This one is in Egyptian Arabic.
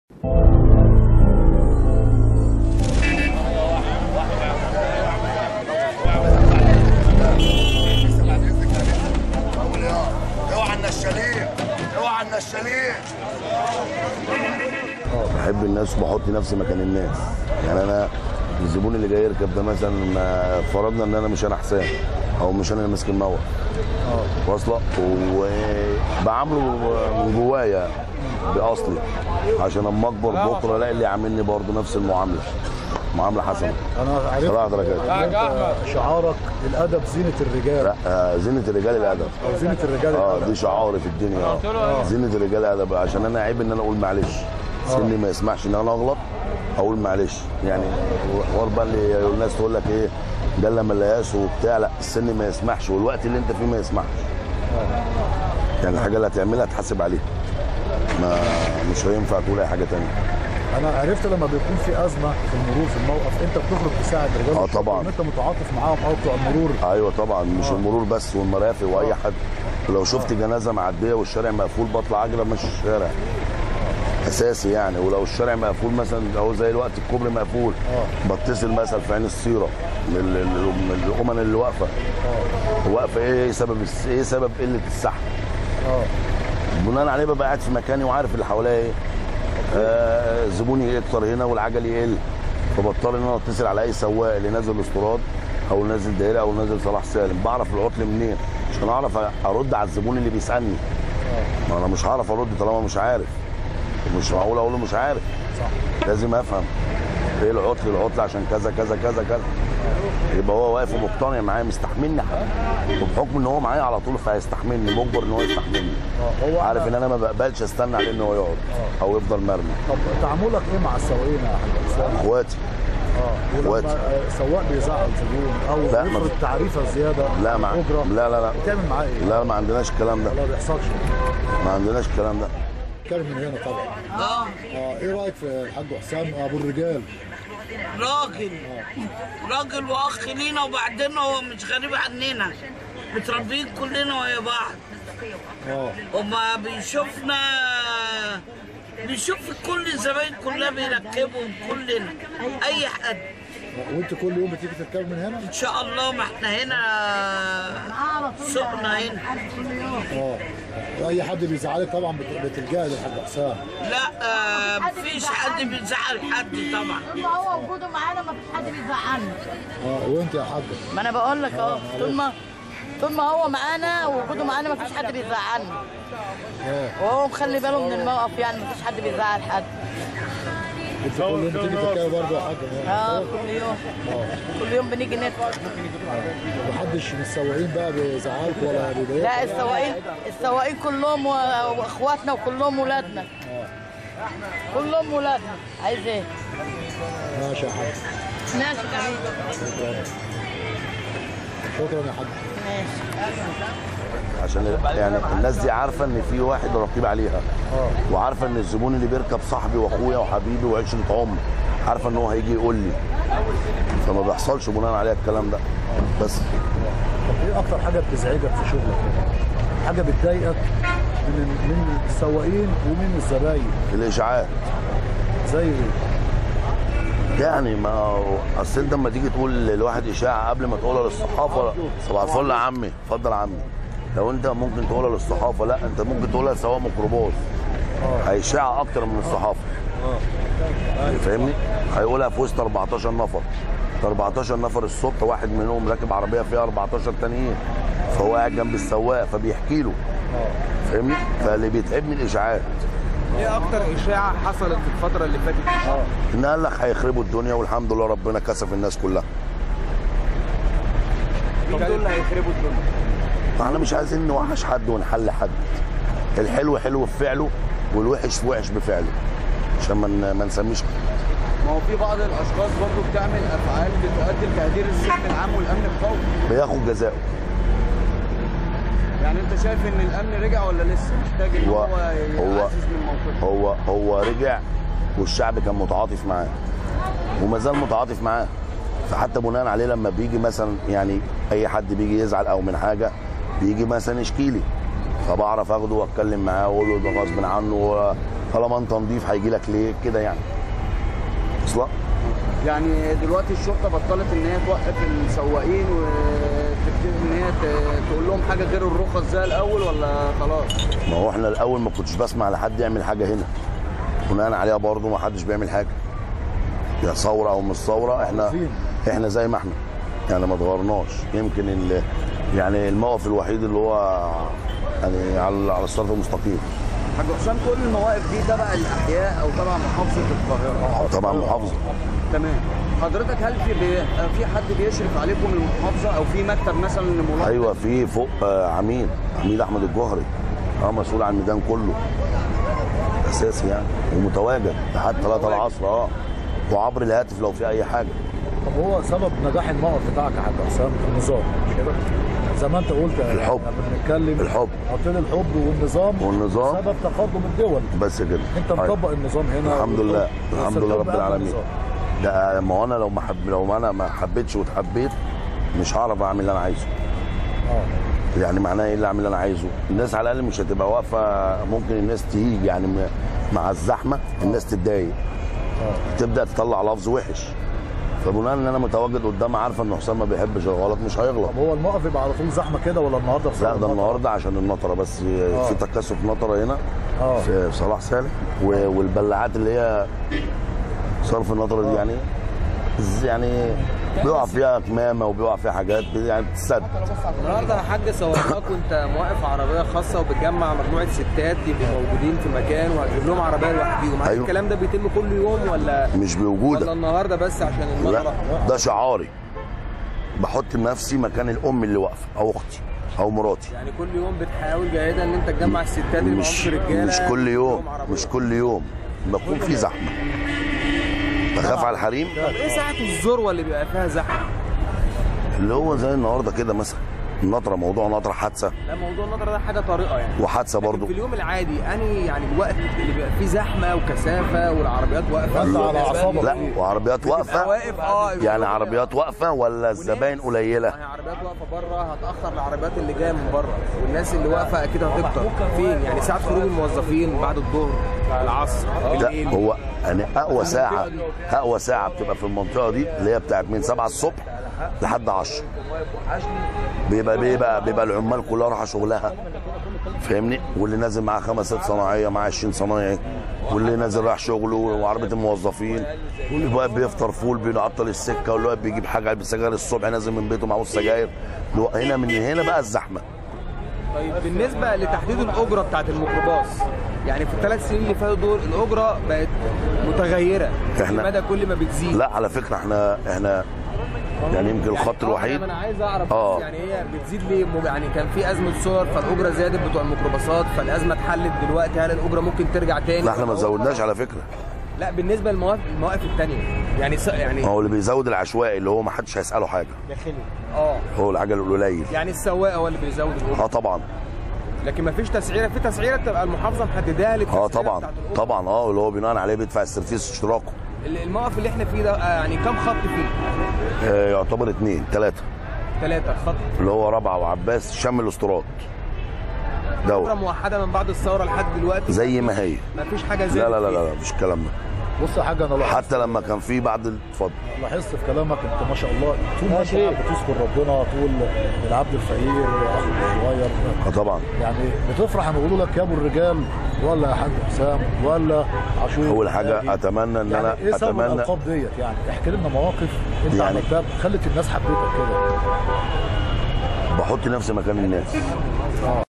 اوعى النشالين اوعى النشالين بحب الناس وبحط نفسي مكان الناس يعني انا الزبون اللي جاي يركب ده مثلا ما فرضنا ان انا مش انا حسام او مش انا اللي ماسك الموقف واصله وبعامله من جوايا باصلي عشان اما اكبر بكره الاقي اللي عاملني برضه نفس المعامله معامله حسنه انا عرفت صراحه درجات أنت شعارك الادب زينه الرجال لا آه، زينه الرجال الادب او زينه الرجال اه الادب دي شعاري في الدنيا اه زينه الرجال ادب عشان انا عيب ان انا اقول معلش سني ما يسمحش ان انا اغلط اقول معلش يعني حوار بقى اللي الناس تقول لك ايه ده لما ملياس وبتاع لا السن ما يسمحش والوقت اللي انت فيه ما يسمحش يعني الحاجه اللي هتعملها تحاسب عليها ما مش هينفع تقول اي حاجه تانية انا عرفت لما بيكون في ازمه في المرور في الموقف انت بتخرج تساعد رجال آه الشرطة، طبعاً. ان انت متعاطف معاهم او بتوع المرور ايوه طبعا مش المرور بس والمرافق واي حد لو شفت جنازه معديه والشارع مقفول بطلع اجري ماشي الشارع اساسي يعني ولو الشارع مقفول مثلا اهو زي الوقت الكوبري مقفول بتصل مثلا في عين السيره من ال- ال- من الامن اللي واقفه واقفه ايه سبب الس- ايه سبب قله الزحمه اه بناء عليه ببقى قاعد في مكاني وعارف اللي حواليا ايه آه زبوني يكتر هنا والعجل يقل فبضطر ان انا اتصل على اي سواق اللي نازل الاستراد او نازل دائري او نازل صلاح سالم بعرف العطل منين عشان اعرف ارد على الزبون اللي بيسالني ما انا مش هعرف ارد طالما مش عارف مش معقول اقول له مش عارف صح لازم افهم ايه العطل العطل عشان كذا كذا كذا كذا يبقى هو واقف ومقتنع معايا مستحملني وبحكم ان هو معايا على طول فهيستحملني مجبر ان هو يستحملني اه هو عارف أنا- ان انا ما بقبلش استنى عليه ان هو يقعد او يفضل مرمي طب تعاملك ايه مع السواقين يا حاج حسام؟ اخواتي اه ولما اخواتي. آه، سواق بيزعل زبون او لا، ما- يفرض تعريفه زياده لا عن مع الأجرة، لا لا لا بتعمل معاه ايه؟ لا ما عندناش الكلام ده لا ما بيحصلش ما عندناش الكلام ده كلام من هنا طبعا اه اه ايه رايك في الحاج حسام ابو الرجال؟ راجل راجل واخ لينا وبعدين هو مش غريب عننا متربيين كلنا ويا بعض اه وما بيشوفنا بيشوف كل الزباين كلها بيركبهم كلنا اي حد وانت كل يوم بتيجي تركب من هنا؟ ان شاء الله ما احنا هنا سوقنا هنا اه اي حد بيزعلك طبعا بت- بتلجأ للحاج حسام لا آه، مفيش حد بيزعل حد طبعا طول ما هو وجوده معانا ما فيش حد بيزعلنا اه وانت يا حاجه ما انا بقول لك اهو طول ما طول ما هو معانا ووجوده معانا ما فيش حد بيزعلنا اه وهو مخلي باله من الموقف يعني ما فيش حد بيزعل حد انت كل يوم بتيجي تركبي برضه يا حاجه اه كل يوم كل يوم بنيجي نركب محدش من السواقين بقى بيزعلك ولا بيضايقك لا السواقين السواقين كلهم و- واخواتنا وكلهم ولادنا كلهم ولادنا عايز ايه؟ ماشي يا حاج ماشي يا حبيبي شكرا شكرا يا حاج ماشي عشان يعني الناس دي عارفه ان في واحد رقيب عليها اه وعارفه ان الزبون اللي بيركب صاحبي واخويا وحبيبي وعشره عمر عارفه ان هو هيجي يقول لي فما بيحصلش بناء عليها الكلام ده بس طب ايه اكتر حاجه بتزعجك في شغلك حاجه بتضايقك من من السواقين ومن الزباين الاشاعات زي ايه يعني ما هو- اصل انت لما تيجي تقول لواحد اشاعه قبل ما تقولها للصحافه صباح الفل يا عمي اتفضل يا عمي لو انت ممكن تقولها للصحافه لا انت ممكن تقولها لسواق ميكروباص هيشاع اكتر من الصحافه فاهمني هيقولها في وسط 14 نفر 14 نفر الصبح واحد منهم راكب عربيه فيها 14 تانيين فهو قاعد جنب السواق فبيحكي له فاهمني فاللي بيتعبني الاشاعات ايه اكتر اشاعه حصلت في الفتره اللي فاتت ان قال لك هيخربوا الدنيا والحمد لله ربنا كسف الناس كلها مين دول اللي هيخربوا الدنيا احنا مش عايزين نوحش حد ونحل حد الحلو حلو بفعله والوحش وحش بفعله عشان ما ن- ما نسميش ما هو في بعض الاشخاص برضو بتعمل افعال بتؤدي لتهدير السلم العام والامن القومي بياخد جزاؤه يعني انت شايف ان الامن رجع ولا لسه محتاج ان هو- هو هو- يعزز من موقفه هو هو رجع والشعب كان متعاطف معاه وما زال متعاطف معاه فحتى بناء عليه لما بيجي مثلا يعني اي حد بيجي يزعل او من حاجه بيجي مثلا يشكي لي فبعرف اخده واتكلم معاه واقول له ده غصب عنه و- طالما انت نضيف هيجي لك ليه كده يعني اصلا يعني دلوقتي الشرطه بطلت ان هي توقف السواقين وتبتدي ان هي ت- تقول لهم حاجه غير الرخص زي الاول ولا خلاص؟ ما هو احنا الاول ما كنتش بسمع لحد يعمل حاجه هنا بناء عليها برضه ما حدش بيعمل حاجه يا ثوره او مش ثوره احنا عارفين. احنا زي ما احنا يعني ما اتغيرناش يمكن ال يعني الموقف الوحيد اللي هو يعني على على الصراط المستقيم حاج حسام كل المواقف دي تبع الاحياء او تبع محافظه القاهره طبعا محافظه تمام حضرتك هل في بي... في حد بيشرف عليكم من المحافظه او في مكتب مثلا ملاحظ ايوه في فوق آه، عميد عميد احمد الجوهري اه مسؤول عن الميدان كله اساسي يعني ومتواجد لحد 3 العصر اه وعبر الهاتف لو في اي حاجه طب هو سبب نجاح الموقف بتاعك يا حاج حسام النظام مش كده؟ زي ما انت قلت الحب. لما بنتكلم الحب. قلت لي الحب والنظام والنظام. سبب تقدم الدول بس كده انت أيوة. مطبق النظام هنا الحمد لله والحب. الحمد بس لله الحب رب قبل العالمين النظام. ده ما هو انا لو ما حب لو انا ما حبيتش واتحبيت مش هعرف اعمل اللي انا عايزه اه يعني معناه ايه اللي اعمل اللي انا عايزه الناس على الاقل مش هتبقى واقفه ممكن الناس تيجي يعني م- مع الزحمه الناس تتضايق تبدا تطلع لفظ وحش فبناء ان انا متواجد قدام عارفه ان حسام ما بيحبش الغلط مش هيغلط طب هو الموقف يبقى على طول زحمه كده ولا النهارده بسبب لا ده المطر؟ النهارده عشان النطره بس في تكثف نطره هنا اه في صلاح سالم و- والبلاعات اللي هي صرف النطره دي يعني ز- يعني بيقع فيها كمامه وبيقع فيها حاجات يعني بتسد النهارده يا حاج صورناك وانت موقف عربيه خاصه وبتجمع مجموعه ستات يبقوا موجودين في مكان وهتجيب لهم عربيه لوحديهم هل أيوة. الكلام ده بيتم كل يوم ولا مش ولا بوجودك النهارده بس عشان لا المطره ده شعاري بحط نفسي مكان الام اللي واقفه او اختي او مراتي يعني كل يوم بتحاول جاهدا ان انت تجمع الستات اللي مش معاهم رجاله مش كل تجيب يوم لهم عربية. مش كل يوم بكون في زحمه بخاف على الحريم طب ايه ساعه الذروه اللي بيبقى فيها زحمه؟ اللي هو زي النهارده كده مثلا النطره موضوع نطره حادثه لا موضوع النطره ده حاجه طارئه يعني وحادثه لكن برضو في اليوم العادي اني يعني الوقت اللي بيبقى فيه زحمه وكثافه والعربيات واقفه انت على اعصابك لا وعربيات بتبقى واقفه واقف اه يعني عربيات واقفه ولا الزباين قليله ما هي عربيات واقفه بره هتاخر العربيات اللي جايه من بره والناس اللي واقفه اكيد هتكتر فين يعني ساعه خروج الموظفين بعد الظهر العصر لا بالليل هو انا اقوى ساعه اقوى ساعه بتبقى في المنطقه دي اللي هي بتاعت من 7 الصبح لحد 10 بيبقى بيبقى بيبقى العمال كلها رايحه شغلها فاهمني واللي نازل معاه خمس ست صناعيه معاه 20 صنايعي واللي نازل رايح شغله وعربيه الموظفين واللي واقف بيفطر فول بيعطل السكه واللي واقف بيجيب حاجه علبه سجاير الصبح نازل من بيته معاه سجاير اللي هو هنا من هنا بقى الزحمه طيب بالنسبه لتحديد الاجره بتاعت الميكروباص يعني في الثلاث سنين اللي فاتوا دول الاجره بقت متغيره إحنا- مدى كل ما بتزيد لا على فكره احنا احنا يعني يمكن الخط آه، الوحيد انا عايز اعرف آه. بس يعني هي بتزيد ليه مو- يعني كان في ازمه صور فالاجره زادت بتوع الميكروباصات فالازمه اتحلت دلوقتي هل الاجره ممكن ترجع تاني لا احنا ما ولا هو زودناش خلاص؟ على فكره لا بالنسبه للمواقف المواقف الثانيه يعني س... يعني هو اللي بيزود العشوائي اللي هو ما حدش هيساله حاجه اه هو العجل القليل يعني السواق هو اللي بيزود الاجره اه طبعا لكن ما فيش تسعيره في تسعيره تبقى المحافظه محددها للتسعيره اه طبعا بتاعت الأجرة. طبعا اه اللي هو بناء عليه بيدفع السيرفيس اشتراكه الموقف اللي احنا فيه ده آه، يعني كم خط فيه؟ آه يعتبر اثنين ثلاثه ثلاثة خط اللي هو رابعه وعباس شم الاسطورات فترة دوت موحدة من بعد الثورة لحد دلوقتي زي ما هي ما فيش حاجة زي لا لا لا لا مفيش الكلام ده بص يا حاجه انا لاحظت حتى لما كان في بعد ال- اتفضل لاحظت في كلامك انت ما شاء الله طول ما انت قاعد بتذكر ربنا طول العبد الفقير اخو الصغير اه طبعا يعني بتفرح لما يقولوا لك يا ابو الرجال ولا يا حاج حسام ولا عاشور اول حاجه يعني اتمنى ان يعني انا ايه سبب اتمنى الالقاب ديت يعني احكي لنا مواقف انت يعني- عملتها خلت الناس حبيتك كده بحط نفسي مكان الناس